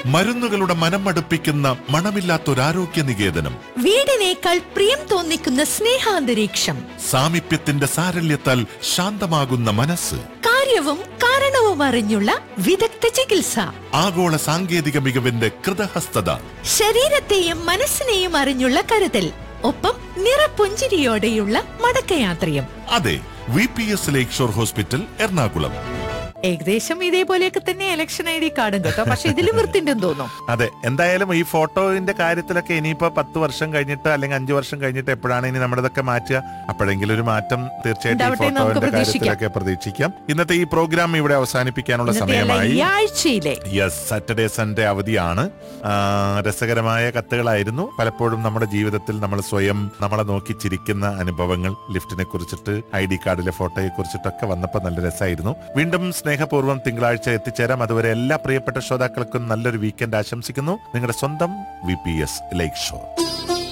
മരുന്നുകളുടെ മനമടുപ്പിക്കുന്ന മണമില്ലാത്തൊരാരോഗ്യ നികേതനം വീടിനേക്കാൾ പ്രിയം തോന്നിക്കുന്ന സ്നേഹാന്തരീക്ഷം സാമീപ്യത്തിന്റെ സാരല്യത്താൽ ശാന്തമാകുന്ന മനസ്സ് കാര്യവും കാരണവും അറിഞ്ഞുള്ള വിദഗ്ധ ചികിത്സ ആഗോള സാങ്കേതിക മികവിന്റെ കൃതഹസ്തത ശരീരത്തെയും മനസ്സിനെയും അറിഞ്ഞുള്ള കരുതൽ ഒപ്പം നിറപുഞ്ചിരിയോടെയുള്ള മടക്കയാത്രയും അതെ V P S lakeshore hospital Ernakulam ഏകദേശം ഇതേപോലെയൊക്കെ തന്നെ ഇലക്ഷൻ ഐ ഡി കാർഡും കേട്ടോ പക്ഷെ ഇതിലും വൃത്തിണ്ടെന്ന് തോന്നും അതെ എന്തായാലും ഈ ഫോട്ടോന്റെ കാര്യത്തിലൊക്കെ ഇനിയിപ്പോ പത്ത് വർഷം കഴിഞ്ഞിട്ട് അല്ലെങ്കിൽ അഞ്ചു വർഷം കഴിഞ്ഞിട്ട് എപ്പോഴാണ് ഇനി നമ്മുടെതൊക്കെ മാറ്റുക അപ്പോഴെങ്കിലും ഒരു മാറ്റം തീർച്ചയായിട്ടും ഈ ഉണ്ടാവട്ടെ എന്ന് നമുക്ക് ഫോട്ടോന്റെ പ്രതീക്ഷിക്കാം. കാര്യത്തിലൊക്കെ പ്രതീക്ഷിക്കാം ഇന്നത്തെ ഈ പ്രോഗ്രാം ഇവിടെ അവസാനിപ്പിക്കാനുള്ള ഇന്നത്തെ അല്ല, സമയമായി ഈ ആഴ്ചയിലെ യെസ് സാറ്റർഡേ സൺഡേ അവധിയാണ് ആ, രസകരമായ കത്തുകളായിരുന്നു പലപ്പോഴും നമ്മുടെ ജീവിതത്തിൽ നമ്മൾ സ്വയം നമ്മളെ നോക്കി ചിരിക്കുന്ന അനുഭവങ്ങൾ ലിഫ്റ്റിനെ കുറിച്ചിട്ട് ഐ ഡി കാർഡിലെ ഫോട്ടോയെ കുറിച്ചിട്ടൊക്കെ വന്നപ്പോൾ നല്ല രസമായിരുന്നു വീണ്ടും സ്നേഹപൂർവ്വം തിങ്കളാഴ്ച എത്തിച്ചേരാം അതുവരെ എല്ലാ പ്രിയപ്പെട്ട ശ്രോതാക്കൾക്കും നല്ലൊരു വീക്കെൻഡ് ആശംസിക്കുന്നു നിങ്ങളുടെ സ്വന്തം V P S like show